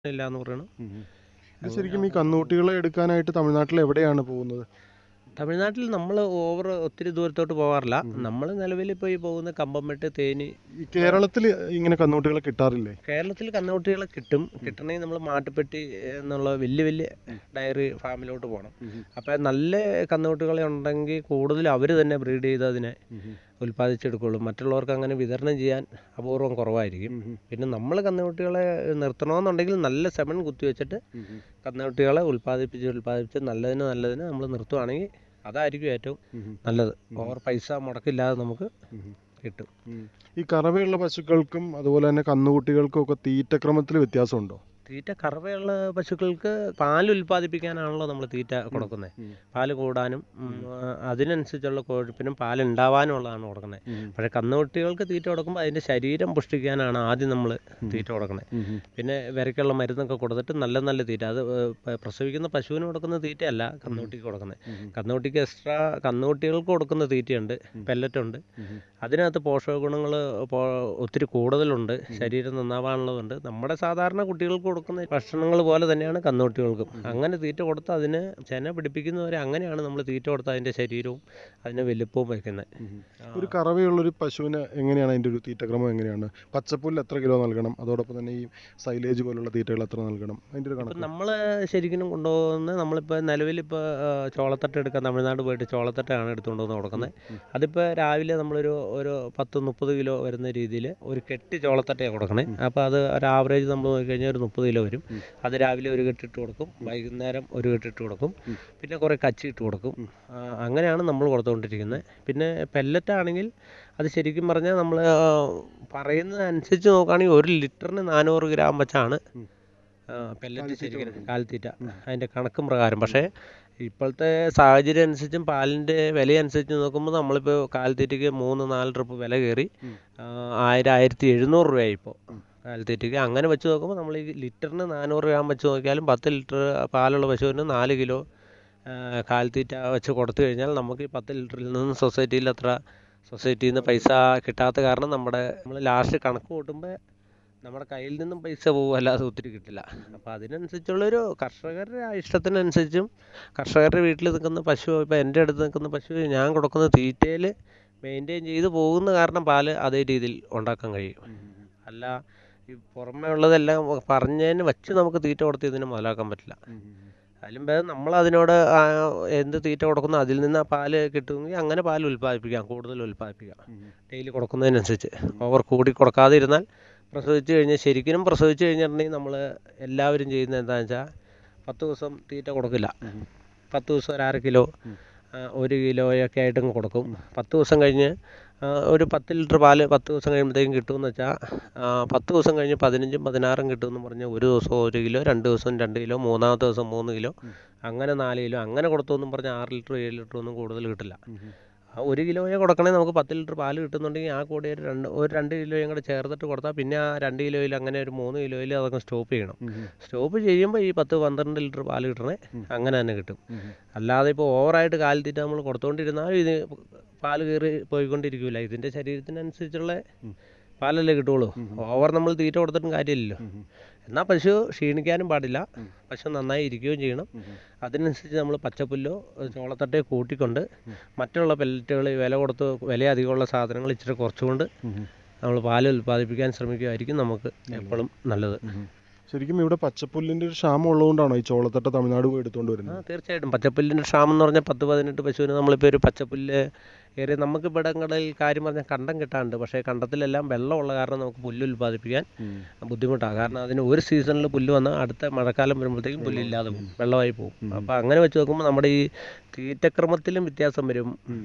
ഇല്ല എന്ന് പറയണം ഇത് ശരിക്കും ഈ കന്നുകുട്ടികളെ എടുക്കാനായിട്ട് തമിഴ്നാട്ടിൽ എവിടെയാണ് പോകുന്നത് തമിഴ്നാട്ടിൽ നമ്മൾ ഓവർ ഒത്തിരി ദൂരത്തോട്ട് പോകാറില്ല നമ്മൾ നിലവിൽ ഇപ്പോൾ ഈ പോകുന്ന കമ്പംമെട്ട് തേനി ഈ കേരളത്തിൽ ഇങ്ങനെ കന്നുകുട്ടികളെ കിട്ടാറില്ലേ കേരളത്തിൽ കന്നുകുട്ടികളെ കിട്ടും കിട്ടണമെങ്കിൽ നമ്മൾ മാട്ടുപ്പെട്ടി എന്നുള്ള വലിയ വലിയ ഡയറി ഫാമിലോട്ട് പോകണം അപ്പോൾ നല്ല കന്നുകുട്ടികളെ ഉണ്ടെങ്കിൽ കൂടുതൽ അവർ തന്നെ ബ്രീഡ് ചെയ്ത് അതിനെ ഉൽപ്പാദിച്ചെടുക്കുള്ളൂ മറ്റുള്ളവർക്ക് അങ്ങനെ വിതരണം ചെയ്യാൻ അപൂർവം കുറവായിരിക്കും പിന്നെ നമ്മൾ കന്നുകുട്ടികളെ നിർത്തണമെന്നുണ്ടെങ്കിൽ നല്ല സെമൺ കുത്തി വെച്ചിട്ട് കന്നുകുട്ടികളെ ഉൽപ്പാദിപ്പിച്ച് ഉൽപ്പാദിപ്പിച്ച് നല്ലതിന് നല്ലതിന് നമ്മൾ നിർത്തുവാണെങ്കിൽ അതായിരിക്കും ഏറ്റവും നല്ലത് ഓവർ പൈസ മുടക്കില്ലാതെ നമുക്ക് കിട്ടും ഈ കറവയുള്ള പശുക്കൾക്കും അതുപോലെ തന്നെ കന്നുകുട്ടികൾക്കും ഒക്കെ തീറ്റക്രമത്തിൽ വ്യത്യാസമുണ്ടോ തീറ്റ കറവയുള്ള പശുക്കൾക്ക് പാൽ ഉൽപ്പാദിപ്പിക്കാനാണല്ലോ നമ്മൾ തീറ്റ കൊടുക്കുന്നത് പാല് കൂടാനും ഉം, ആ, അതിനനുസരിച്ചുള്ള കൊഴുപ്പിനും പാൽ ഉണ്ടാവാനുള്ളതാണ് കൊടുക്കുന്നത് പക്ഷേ കന്നുകുട്ടികൾക്ക് തീറ്റ കൊടുക്കുമ്പോൾ അതിൻ്റെ ശരീരം പുഷ്ടിക്കാനാണ് ആദ്യം നമ്മൾ തീറ്റ കൊടുക്കുന്നത് പിന്നെ വിരയ്ക്കുള്ള മരുന്നൊക്കെ കൊടുത്തിട്ട് നല്ല നല്ല തീറ്റ അത് ഏ, പ- പ്രസവിക്കുന്ന പശുവിന് കൊടുക്കുന്ന തീറ്റയല്ല കന്നുകുട്ടിക്ക് കൊടുക്കുന്നത് കന്നുകുട്ടിക്ക് എക്സ്ട്രാ കന്നുകുട്ടികൾക്ക് കൊടുക്കുന്ന തീറ്റയുണ്ട് പെല്ലറ്റ് ഉണ്ട് അതിനകത്ത് പോഷക ഗുണങ്ങൾ ഒത്തിരി കൂടുതലുണ്ട് ശരീരം നന്നാവാനുള്ളതുണ്ട് നമ്മുടെ സാധാരണ കുട്ടികൾക്ക് കൊടുക്കുന്ന ഭക്ഷണങ്ങൾ പോലെ തന്നെയാണ് കന്നുകുട്ടികൾക്കും അങ്ങനെ തീറ്റ കൊടുത്ത് അതിന് ചെന പിടിപ്പിക്കുന്നവരെ അങ്ങനെയാണ് നമ്മൾ തീറ്റ കൊടുത്ത് അതിൻ്റെ ശരീരവും അതിൻ്റെ വലുപ്പവും വയ്ക്കുന്നത് ഒരു കറവയുള്ള ഒരു പശുവിന് എങ്ങനെയാണ് അതിൻ്റെ ഒരു തീറ്റക്രമം എങ്ങനെയാണ് പച്ചപ്പുല്ല് എത്ര കിലോ നൽകണം അതോടൊപ്പം തന്നെ ഈ സൈലേജ് പോലുള്ള തീറ്റകൾ എത്ര നൽകണം അതിൻ്റെ ഒരു ഇപ്പം കണക്ക് നമ്മൾ ശരിക്കും കൊണ്ടുപോകുന്ന നമ്മളിപ്പോൾ നിലവിലിപ്പോൾ ചോളത്തട്ട് എടുക്കാൻ തമിഴ്നാട് പോയിട്ട് ചോളത്തട്ടാണ് എടുത്തുകൊണ്ട് വന്ന് കൊടുക്കുന്നത് അതിപ്പോൾ രാവിലെ നമ്മളൊരു ഒരു പത്ത് മുപ്പത് കിലോ വരുന്ന രീതിയിൽ ഒരു കെട്ട് ചോളത്തട്ടയാണ് കൊടുക്കണേ അപ്പോൾ അത് ഒരു ആവറേജ് നമ്മൾ നോക്കിക്കഴിഞ്ഞാൽ ഒരു മുപ്പത് കിലോ വരും അത് രാവിലെ ഒരു കെട്ടിട്ട് കൊടുക്കും വൈകുന്നേരം ഒരു കെട്ടിട്ട് കൊടുക്കും പിന്നെ കുറേ കച്ചി ഇട്ട് കൊടുക്കും ആ, അങ്ങനെയാണ് നമ്മൾ കൊടുത്തുകൊണ്ടിരിക്കുന്നത് പിന്നെ പെല്ലറ്റ് ആണെങ്കിൽ അത് ശരിക്കും പറഞ്ഞാൽ നമ്മൾ പറയുന്നതനുസരിച്ച് നോക്കുകയാണെങ്കിൽ ഒരു ലിറ്ററിന് നാനൂറ് ഗ്രാം വെച്ചാണ് പെല്ലറ്റ് ശരിക്കും കാലിത്തീറ്റ അതിൻ്റെ കണക്കും പ്രകാരം പക്ഷേ ഇപ്പോഴത്തെ സാഹചര്യം അനുസരിച്ചും പാലിൻ്റെ വില അനുസരിച്ച് നോക്കുമ്പോൾ നമ്മളിപ്പോൾ കാലിത്തീറ്റയ്ക്ക് മൂന്ന് നാല് ട്രിപ്പ് വില കയറി ആ, ആയിരം ആയിരത്തി എഴുന്നൂറ് രൂപയായി ഇപ്പോൾ കാലിത്തീറ്റയ്ക്ക് അങ്ങനെ വെച്ച് നോക്കുമ്പോൾ നമ്മൾ ഈ ലിറ്ററിന് നാനൂറ് ഗ്രാം വെച്ച് നോക്കിയാലും പത്ത് ലിറ്റർ പാലുള്ള പശുവിന് നാല് കിലോ ആ, കാലിത്തീറ്റ വെച്ച് കൊടുത്തു കഴിഞ്ഞാൽ നമുക്ക് ഈ പത്ത് ലിറ്ററിൽ നിന്ന് സൊസൈറ്റിയിൽ അത്ര സൊസൈറ്റിയിൽ നിന്ന് പൈസ കിട്ടാത്ത കാരണം നമ്മുടെ നമ്മൾ ലാസ്റ്റ് കണക്ക് കൂട്ടുമ്പോൾ നമ്മുടെ കയ്യിൽ നിന്നും പൈസ പോകും അല്ലാതെ ഒത്തിരി കിട്ടില്ല അപ്പോൾ അതിനനുസരിച്ചുള്ളൊരു കർഷകരുടെ ഇഷ്ടത്തിനനുസരിച്ചും കർഷകരുടെ വീട്ടിൽ നിൽക്കുന്ന പശു ഇപ്പോൾ എൻ്റെ അടുത്ത് നിൽക്കുന്ന പശു ഞാൻ കൊടുക്കുന്ന തീറ്റയിൽ മെയിൻറ്റെയിൻ ചെയ്ത് പോകുന്ന കാരണം പാല് അതേ രീതിയിൽ ഉണ്ടാക്കാൻ കഴിയും അല്ല ഈ പുറമേ ഉള്ളതെല്ലാം പറഞ്ഞതിന് വച്ച് നമുക്ക് തീറ്റ കൊടുത്ത് ഇതിനെ മുതലാക്കാൻ പറ്റില്ല അതിലും ഭേദം നമ്മൾ അതിനോട് ആ എന്ത് തീറ്റ കൊടുക്കുന്നു അതിൽ നിന്ന് ആ പാല് കിട്ടുമെങ്കിൽ അങ്ങനെ പാൽ ഉൽപ്പാദിപ്പിക്കാം കൂടുതൽ ഉൽപ്പാദിപ്പിക്കാം ഡെയിലി കൊടുക്കുന്നതിനനുസരിച്ച് ഓവർ കൂടി കൊടുക്കാതെ ഇരുന്നാൽ പ്രസവിച്ച് കഴിഞ്ഞാൽ ശരിക്കും പ്രസവിച്ച് കഴിഞ്ഞിട്ടുണ്ടെങ്കിൽ നമ്മൾ എല്ലാവരും ചെയ്യുന്നത് എന്താണെന്ന് വെച്ചാൽ പത്ത് ദിവസം തീറ്റ കൊടുക്കില്ല പത്ത് ദിവസം ഒരു അര കിലോ ആ, ഒരു കിലോയൊക്കെ ആയിട്ടും കൊടുക്കും പത്ത് ദിവസം കഴിഞ്ഞ് ആ, ഒരു പത്ത് ലിറ്റർ പാല് പത്ത് ദിവസം കഴിയുമ്പോഴത്തേക്കും കിട്ടുമെന്ന് വെച്ചാൽ പത്ത് ദിവസം കഴിഞ്ഞ് പതിനഞ്ചും പതിനാറും കിട്ടുമെന്ന് പറഞ്ഞാൽ ഒരു ദിവസം ഒരു കിലോ രണ്ട് ദിവസം രണ്ട് കിലോ മൂന്നാമത്തെ ദിവസം മൂന്ന് കിലോ അങ്ങനെ നാല് കിലോ അങ്ങനെ കൊടുത്തെന്നും പറഞ്ഞാൽ ആറ് ലിറ്റർ ഏഴ് ലിറ്റർ ഒന്നും കൂടുതൽ കിട്ടില്ല ആ ഒരു കിലോയെ കൊടുക്കണേ നമുക്ക് പത്ത് ലിറ്റർ പാല് കിട്ടുന്നുണ്ടെങ്കിൽ ആ കൂടെ ഒരു രണ്ട് ഒരു രണ്ട് കിലോയും കൂടെ ചേർത്തിട്ട് കൊടുത്താൽ പിന്നെ ആ രണ്ട് കിലോയിൽ അങ്ങനെ ഒരു മൂന്ന് കിലോയിൽ അതൊക്കെ സ്റ്റോപ്പ് ചെയ്യണം സ്റ്റോപ്പ് ചെയ്യുമ്പോൾ ഈ പത്ത് പന്ത്രണ്ട് ലിറ്റർ പാല് കിട്ടണേ അങ്ങനെ തന്നെ കിട്ടും അല്ലാതെ ഇപ്പോൾ ഓവറായിട്ട് കാലിത്തീറ്റ നമ്മൾ കൊടുത്തുകൊണ്ടിരുന്നാൽ ഇത് പാല് കയറി പോയിക്കൊണ്ടിരിക്കില്ല ഇതിൻ്റെ ശരീരത്തിനനുസരിച്ചുള്ള പാലല്ലേ കിട്ടുള്ളൂ ഓവർ നമ്മൾ തീറ്റ കൊടുത്തിട്ടും കാര്യമില്ലല്ലോ എന്നാൽ പശു ക്ഷീണിക്കാനും പാടില്ല പശു നന്നായി ഇരിക്കുകയും ചെയ്യണം അതിനനുസരിച്ച് നമ്മൾ പച്ചപ്പുല്ലോ ചോളത്തട്ടയോ കൂട്ടിക്കൊണ്ട് മറ്റുള്ള പെല്ലറ്റുകൾ വില കൊടുത്ത് വില അധികമുള്ള സാധനങ്ങൾ ഇച്ചിരി കുറച്ചുകൊണ്ട് നമ്മൾ പാല് ഉൽപ്പാദിപ്പിക്കാൻ ശ്രമിക്കുമായിരിക്കും നമുക്ക് എപ്പോഴും നല്ലത് ശരിക്കും ഇവിടെ പച്ചപ്പുല്ലിൻ്റെ ഒരു ക്ഷാമം ഉള്ളതുകൊണ്ടാണോ ഈ ചോളത്തട്ട തമിഴ്നാട് പോയി എടുത്തുകൊണ്ട് ആ വരുന്നത് തീർച്ചയായിട്ടും പച്ചപ്പുല്ലിൻ്റെ ക്ഷാമം എന്ന് പറഞ്ഞാൽ പത്ത് പതിനെട്ട് പശുവിന് നമ്മളിപ്പോൾ ഒരു പച്ചപ്പുല്ല് ഏറിയ നമുക്ക് ഇവിടങ്ങളിൽ കാര്യം പറഞ്ഞാൽ കണ്ടം കിട്ടാറുണ്ട് പക്ഷേ കണ്ടത്തിലെല്ലാം വെള്ളമുള്ള കാരണം നമുക്ക് പുല്ല് ഉൽപ്പാദിപ്പിക്കാൻ ബുദ്ധിമുട്ടാണ് കാരണം അതിന് ഒരു സീസണിൽ പുല്ല് വന്നാൽ അടുത്ത മഴക്കാലം വരുമ്പോഴത്തേക്കും പുല്ലില്ലാതെ പോകും വെള്ളമായി പോകും അപ്പോൾ അങ്ങനെ വെച്ച് നോക്കുമ്പോൾ നമ്മുടെ ഈ തീറ്റക്രമത്തിലും വ്യത്യാസം വരും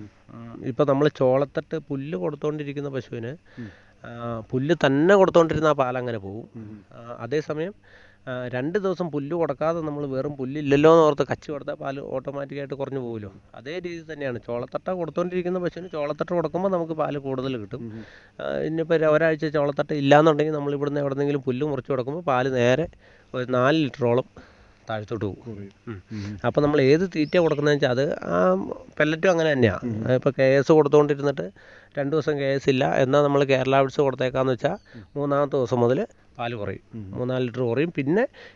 ഇപ്പോൾ നമ്മൾ ചോളത്തട്ട് പുല്ല് കൊടുത്തുകൊണ്ടിരിക്കുന്ന പശുവിന് ആ, പുല്ല് തന്നെ കൊടുത്തുകൊണ്ടിരുന്ന ആ പാലങ്ങനെ പോകും ആ, അതേസമയം ആ, രണ്ട് ദിവസം പുല്ല് കൊടുക്കാതെ നമ്മൾ വെറും പുല്ലില്ലല്ലോ എന്ന് ഓർത്ത് കച്ചി കൊടുത്താൽ പാല് ഓട്ടോമാറ്റിക്കായിട്ട് കുറഞ്ഞു പോകുമല്ലോ അതേ രീതി തന്നെയാണ് ചോളത്തട്ട കൊടുത്തുകൊണ്ടിരിക്കുന്ന പശുവിന് ചോളത്തട്ട കൊടുക്കുമ്പോൾ നമുക്ക് പാല് കൂടുതൽ കിട്ടും ആ, ഇനിയിപ്പോൾ ഒരാഴ്ച ചോളത്തട്ട ഇല്ലാന്നുണ്ടെങ്കിൽ നമ്മൾ ഇവിടുന്ന് എവിടെന്നെങ്കിലും പുല്ല് മുറിച്ച് കൊടുക്കുമ്പോൾ പാല് നേരെ ഒരു നാല് ലിറ്ററോളം താഴത്തോട്ട് പോകും അപ്പോൾ നമ്മൾ ഏത് തീറ്റ കൊടുക്കുന്നതെന്ന് വെച്ചാൽ അത് ആ പെല്ലറ്റും അങ്ങനെ തന്നെയാണ് ഇപ്പോൾ കെ എസ് കൊടുത്തുകൊണ്ടിരുന്നിട്ട് രണ്ട് ദിവസം കെ എസ് ഇല്ല എന്നാൽ നമ്മൾ കേരള വിഡ്സ് കൊടുത്തേക്കാന്ന് വെച്ചാൽ മൂന്നാമത്തെ ദിവസം മുതൽ പാല് കുറയും മൂന്നാല് ലിറ്റർ കുറയും പിന്നെ